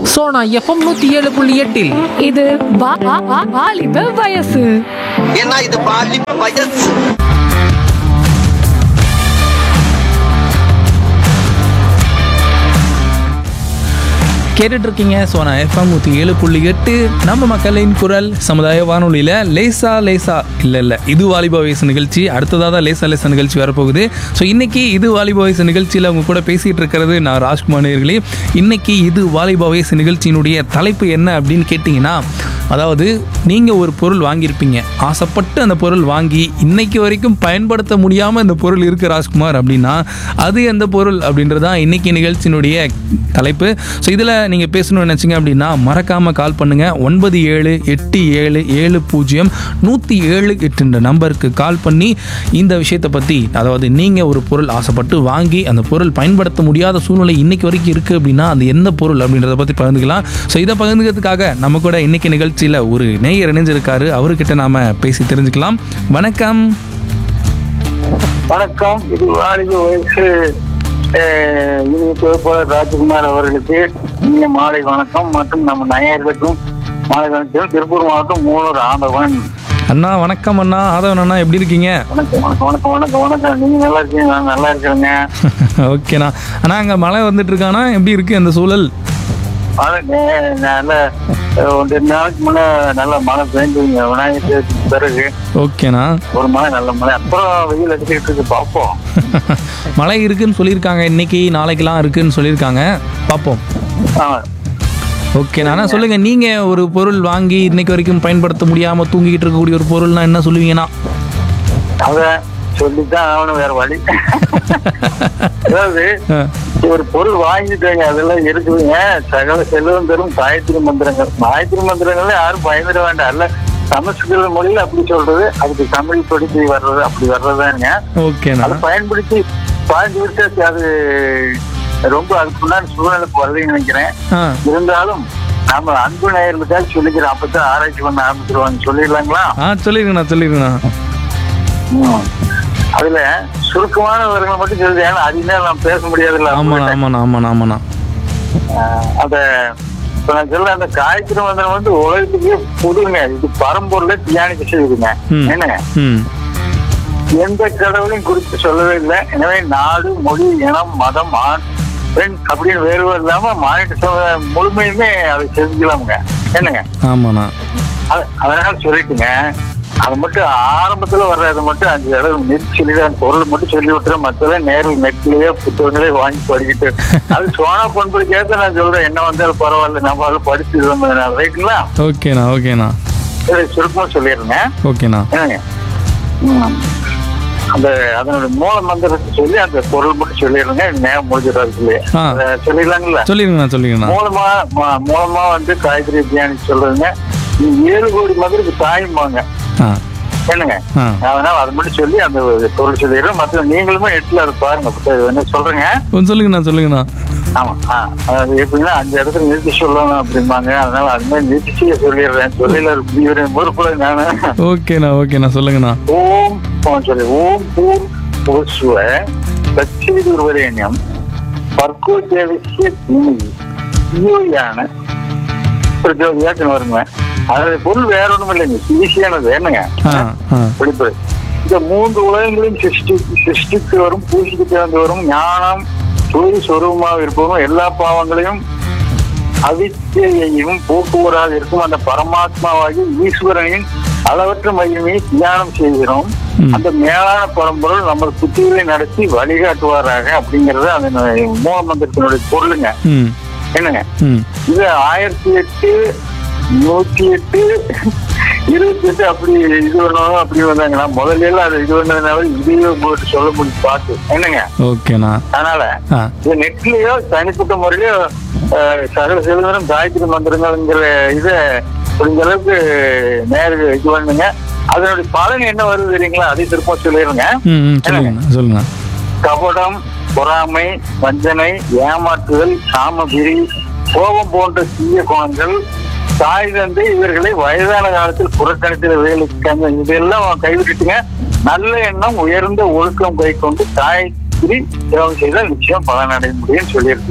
Sona FM நூத்தி ஏழு புள்ளி எட்டில் இது வா- வா- வா- வாலிப வயசு ஏன்னா இது பாலிப்ப வயசு கேட்டுட்டு இருக்கீங்க சோனா எஃப்எம் நூற்றி ஏழு புள்ளி எட்டு நம்ம மக்களின் குரல் சமுதாய வானொலியில் லேசா லேசா இல்லை இல்லை இது வாலிப வயசு நிகழ்ச்சி அடுத்ததாக தான் லேசா லேசா நிகழ்ச்சி வரப்போகுது ஸோ இன்னைக்கு இது வாலிப வயசு நிகழ்ச்சியில் உங்க கூட பேசிகிட்டு இருக்கிறது நான் ராஜ்குமார் நேர்களே இன்னைக்கு இது வாலிப வயசு நிகழ்ச்சியினுடைய தலைப்பு என்ன அப்படின்னு கேட்டிங்கன்னா அதாவது நீங்கள் ஒரு பொருள் வாங்கியிருப்பீங்க ஆசைப்பட்டு அந்த பொருள் வாங்கி இன்னைக்கு வரைக்கும் பயன்படுத்த முடியாமல் இந்த பொருள் இருக்கு ராஜ்குமார் அப்படின்னா அது எந்த பொருள் அப்படின்றது தான் இன்னைக்கு நிகழ்ச்சியினுடைய தலைப்பு ஸோ இதில் நீங்கள் பேசணும்னு நினச்சிங்க அப்படின்னா மறக்காமல் கால் பண்ணுங்கள் ஒன்பது ஏழு எட்டு ஏழு ஏழு பூஜ்ஜியம் நூற்றி ஏழு எட்டுன்ற நம்பருக்கு கால் பண்ணி இந்த விஷயத்தை பற்றி அதாவது நீங்கள் ஒரு பொருள் ஆசைப்பட்டு வாங்கி அந்த பொருள் பயன்படுத்த முடியாத சூழ்நிலை இன்னைக்கு வரைக்கும் இருக்குது அப்படின்னா அது எந்த பொருள் அப்படின்றத பற்றி பகிர்ந்துக்கலாம் ஸோ இதை பகிர்ந்துக்கிறதுக்காக நம்ம கூட இன்னைக்கு நிகழ்ச்சியில் ஒரு நேயர் இணைஞ்சிருக்காரு அவர்கிட்ட நாம பேசி தெரிஞ்சுக்கலாம் வணக்கம் வணக்கம் இது வாலிப வயசு அஹ், இது தொகுப்பாளர் ராஜ்குமார் அவர்களுக்கு இனிய மாலை வணக்கம் மற்றும் நம்ம நேயர்களுக்கும் மாலை வணக்கம் திருப்பூர் மாவட்டம் மூலூர் ஆண்டவன் அண்ணா வணக்கம் அண்ணா ஆதவன் அண்ணா எப்படி இருக்கீங்க வணக்கம் வணக்கம் வணக்கம் வணக்கம் வணக்கம் நீங்க நல்லா இருக்கீங்க நான் நல்லா இருக்கிறேங்க ஓகேண்ணா அண்ணா அங்கே மழை வந்துட்டு இருக்கானா எப்படி இருக்கு அந்த சூழல் மழை நே- நல்ல அஹ், ஒரு ரெண்டு நாளைக்கு முன்ன நல்ல மழை பெய்ஞ்சுங்க விநாயகர் சதுர்த்திக்கு பிறகு ஓகேண்ணா ஒரு மழை நல்ல மழை அப்புறம் வெயில் அடிச்சுட்டு இருக்கு பார்ப்போம் மழை இருக்குன்னு சொல்லியிருக்காங்க இன்னைக்கு நாளைக்கெல்லாம் இருக்குன்னு சொல்லியிருக்காங்க பார்ப்போம் ஆமா ஓகேண்ணா அண்ணா சொல்லுங்க நீங்க ஒரு பொருள் வாங்கி இன்னைக்கு வரைக்கும் பயன்படுத்த முடியாம தூங்கிட்டு இருக்கக்கூடிய ஒரு பொருள்னா என்ன சொல்லுவீங்கண்ணா அத சொல்லித்தான் ஆகணும் வேற வழி அதாவது ஆ. ஒரு பொருள் வாங்கிட்டாங்க அதெல்லாம் இருக்குதுங்க சகல செல்வம் தரும் காயத்ரி மந்திரங்கள் காயத்ரி மந்திரங்கள்ல யாரும் பயந்துட வேண்டாம் அல்ல சமஸ்கிருத மொழியில அப்படி சொல்றது அதுக்கு தமிழ் படிச்சு வர்றது அப்படி வர்றதானுங்க ஓகேண்ணா அதை பயன்படுத்தி பாஞ்சு விட்டு அது ரொம்ப அதுக்கு முன்னாடி சூழ்நிலைக்கு வரலைன்னு நினைக்கிறேன் ஆ இருந்தாலும் நம்ம அன்பு நேயர்களுக்காக சொல்லிக்கிறோம் அப்பதான் ஆராய்ச்சி பண்ண ஆரம்பிச்சிருவாங்க சொல்லிடலாங்களா ஆ சொல்லிருங்கண்ணா சொல்லிருங்கண்ணா ம். அதுல சுருக்கமான விவரங்களை மட்டும் சொல்லுது ஏன்னா அதிகமே நாம் பேச முடியாதுல்ல ஆமாண்ணா ஆமாண்ணா ஆமாண்ணா ஆமாண்ணா ஆஹ் அத இப்ப நான் சொல்ல அந்த காய்கறி மந்திரம் வந்து உலகத்துக்கே புதுங்க இது பரம்பொருளை தியானிக்க செய்யுதுங்க ம். என்னங்க ம் எந்த கடவுளையும் குறித்து சொல்லவே இல்லை எனவே நாடு மொழி இனம் மதம் ஆண் பெண் அப்படின்னு வேறுவே இல்லாம மாநில முழுமையுமே அதை செஞ்சுக்கலாமுங்க என்னங்க ஆமாண்ணா அத- அதனால சொல்லிட்டுங்க அது மட்டும் ஆரம்பத்துல வர்றதை மட்டும் அஞ்சு தடவை நிறுத்தி சொல்லிட்டு அந்த பொருள் மட்டும் சொல்லி விட்டுறேன் மற்றதை நேரில் நெட்லயே புத்தகங்களே வாங்கி படிக்கிட்டு அது சோனா பண்புக்கு நான் சொல்றேன் என்ன வந்தாலும் பரவாயில்ல நம்ம அதை படிச்சு இது வந்ததுனால ரைட்டுங்களா ஓகேண்ணா ஓகேண்ணா சரி சுருக்கமா சொல்லிடுறேங்க ஓகேண்ணா என்னங்க ம். அந்த அதனுடைய மூல மந்திரத்தை சொல்லி அந்த பொருள் மட்டும் சொல்லிடுறேங்க நேரம் முடிஞ்சிடாது ஆ. சொல்லிடலாங்களா சொல்லிருங்கண்ணா சொல்லிருங்கண்ணா மூலமா ம- மூலமா வந்து காய்கறி தியானி சொல்றதுங்க இது ஏழு கோடி மதுரைக்கு தாயும்பாங்க ஆ என்னங்க ஆ அதனால அதை மட்டும் சொல்லி அந்த பொருள் சொல்லிடுறேன் மற்ற நீங்களுமே எட்டுல அதை பாருங்க புத்தகம் என்ன சொல்றேங்க கொஞ்சம் சொல்லுங்கண்ணா சொல்லுங்கண்ணா ஆமா ஆ, அதாவது எப்படின்னா அஞ்சு இடத்துல நிறுத்தி சொல்லணும் அப்படிம்பாங்க அதனால அது மாதிரி நிறுத்தி சொல்லிடுறேன் சொல்லில முடிவுறேன் பொறுப்புல நானு ஓகேண்ணா ஓகேண்ணா சொல்லுங்கண்ணா ஓம் ஓம் சொல்லி ஓம் பூர் பூஸ்வ தட்சிணம் பர்கோஜேவிசிய தீமி ஈயான பிரஜோதியாக்குன்னு வருங்க அதாவது பொருள் வேற ஒண்ணும் இல்லைங்க ஈஸியானது என்னங்க ஆ ஆ வெளிப்படை இந்த மூன்று உலகங்களையும் சிருஷ்டி சிருஷ்டித்து வரும் பூசிக்கு திறந்து வரும் ஞானம் சூரிய சொரூபமாக இருப்பவரும் எல்லா பாவங்களையும் அவித்தையையும் போக்குவராக இருக்கும் அந்த பரமாத்மாவாகி ஈஸ்வரனின் அளவற்ற மகிமையை தியானம் செய்கிறோம் ம். அந்த மேலான பரம்பொருள் நம்ம புத்திகளை நடத்தி வழிகாட்டுவாராக அப்படிங்கறது அந்த மூல மந்திரத்தினுடைய பொருளுங்க ம் என்னங்க ம் இது ஆயிரத்தி எட்டு நூத்தி எட்டு இருபத்தி எட்டு அப்படி இது பண்ணணும் அப்படி வந்தாங்கன்னா முதல்ல எல்லாம் அது இது பண்ணதுனால இதையே போட்டு சொல்ல முடியும் பார்த்து என்னங்க ஓகேண்ணா அதனால ஆ இது நெட்லயோ தனிப்பட்ட முறையிலயோ அஹ், சகல செல்வரும் காயத்ரி மந்திரங்கள்ங்கிற இதை முடிஞ்ச அளவுக்கு நேருக்கு இது பண்ணுங்க அதனுடைய பலன் என்ன வருது தெரியுங்களா அதை திரும்ப சொல்லிடுங்க ம் ம் சொல்லுங்கண்ணா சொல்லுங்க கபடம் பொறாமை வஞ்சனை ஏமாற்றுதல் சாமபிரி கோபம் போன்ற தீய குணங்கள் தாய் தந்தை இவர்களை வயதான காலத்தில் புறக்கணித்த வேலைக்கு இதெல்லாம் கைவிட்டுட்டுங்க நல்ல எண்ணம் உயர்ந்த ஒழுக்கம் கை கொண்டு தாய் திரி சேவம் செய்தால் நிச்சயம் பலனடைய முடியும்னு சொல்லியிருக்கீங்க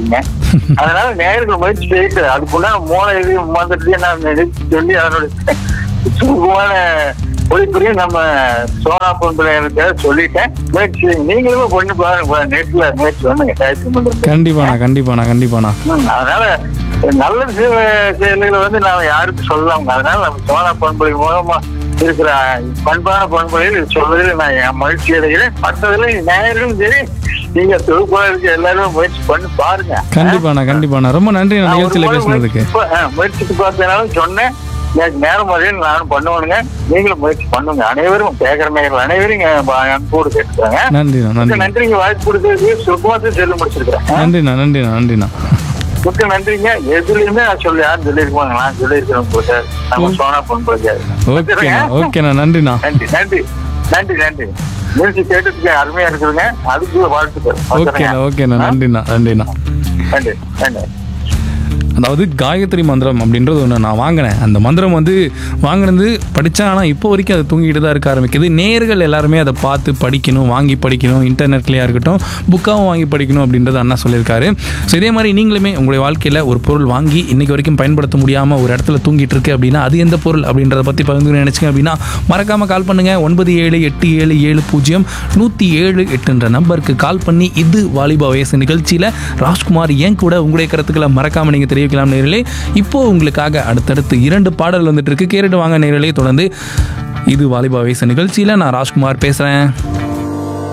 அதனால நேர்கள் முயற்சி செய்யிட்டு அதுக்குண்டான மூளை இது மந்திரத்தையும் நான் நினைச்சு சொல்லி அதனுடைய சுருக்கமான ஒளிப்புரியும் நம்ம சோனா பொன்புலைகளுக்கு சொல்லிட்டேன் முயற்சி செய்யுங்க. நீங்களும் பொண்ணு பாருங்க நெட்ல முயற்சி பண்ணுங்க டயத்துக்கு முன்னாடி. கண்டிப்பாண்ணா கண்டிப்பாண்ணா கண்டிப்பாண்ணா ம், அதனால நல்ல செ- செயல்களை வந்து நாம யாருக்கும் சொல்லலாம் அதனால நம்ம சோனா பண்புலை மூலமா இருக்கிற பண்பான பண்புகளில் சொல்வதில் நான் என் மகிழ்ச்சி அடைகிறேன் மற்றதுல நேயர்களும் சரி நீங்க தொகுப்பாளருக்கு எல்லாரும் முயற்சி பண்ணி பாருங்க கண்டிப்பாண்ணா கண்டிப்பாண்ணா ரொம்ப நன்றி நான் நான் ஒரு நிகழ்ச்சியில் முறை பேசுனதுக்கு முயற்சி ப- ஆ, முயற்சித்து பார்த்ததுனால சொன்னேன் எனக்கு நேரம் வரையில் நானும் பண்ணுவேனுங்க நீங்களும் முயற்சி பண்ணுங்க அனைவரும் கேட்கிற நேயர்கள் அனைவரும் இங்க ப- அன்போடு கேட்டுக்கிறாங்க நன்றிண்ணா மிக்க நன்றி நன்றிங்க வாய்ப்பு கொடுத்ததுக்கு சுருக்கமாக சொல்லி முடிச்சிருக்கிறேன் நன்றிண்ணா நன்றிண்ணா நன்றிண்ணா மிக்க நன்றிங்க எதுலயுமே நான் சொல்லி யாரும் சொல்லியிருப்பாங்க நான் சொல்லியிருக்கிறேன் உங்களுக்கு நம்ம சோனா பொன் ஓகேண்ணா ஓகேண்ணா நன்றிண்ணா நன்றி நன்றி நன்றி நன்றி மியூசிக் கேட்டுக்கு அருமையா இருக்குதுங்க அதுக்குள்ள வாழ்த்துக்கள் ஓகேண்ணா வச்சுருங்க. ஓகேண்ணா நன்றிண்ணா நன்றிண்ணா நன்றி நன்றி அதாவது காயத்ரி மந்திரம் அப்படின்றது ஒன்று நான் வாங்கினேன் அந்த மந்திரம் வந்து வாங்கினது படித்தேன் ஆனால் இப்போ வரைக்கும் அது தூங்கிட்டு தான் இருக்க ஆரம்பிக்குது நேர்கள் எல்லாருமே அதை பார்த்து படிக்கணும் வாங்கி படிக்கணும் இன்டர்நெட்லேயா இருக்கட்டும் புக்காகவும் வாங்கி படிக்கணும் அப்படின்றது அண்ணா சொல்லியிருக்காரு ஸோ இதே மாதிரி நீங்களுமே உங்களுடைய வாழ்க்கையில் ஒரு பொருள் வாங்கி இன்னைக்கு வரைக்கும் பயன்படுத்த முடியாமல் ஒரு இடத்துல தூங்கிட்டு இருக்கு அப்படின்னா அது எந்த பொருள் அப்படின்றத பற்றி பகிர்ந்து நினைச்சிங்க அப்படின்னா மறக்காமல் கால் பண்ணுங்கள் ஒன்பது ஏழு எட்டு ஏழு ஏழு பூஜ்ஜியம் நூற்றி ஏழு எட்டுன்ற நம்பருக்கு கால் பண்ணி இது வாலிபா வயசு நிகழ்ச்சியில் ராஜ்குமார் ஏன் கூட உங்களுடைய கருத்துக்களை மறக்காமல் நீங்கள் தெரிவிக்கலாம் நேர்களே இப்போ உங்களுக்காக அடுத்தடுத்து இரண்டு பாடல் வந்துட்டு இருக்கு கேட்டுட்டு வாங்க நேர்களே தொடர்ந்து இது வாலிபா வயசு நிகழ்ச்சியில் நான் ராஜ்குமார் பேசுகிறேன்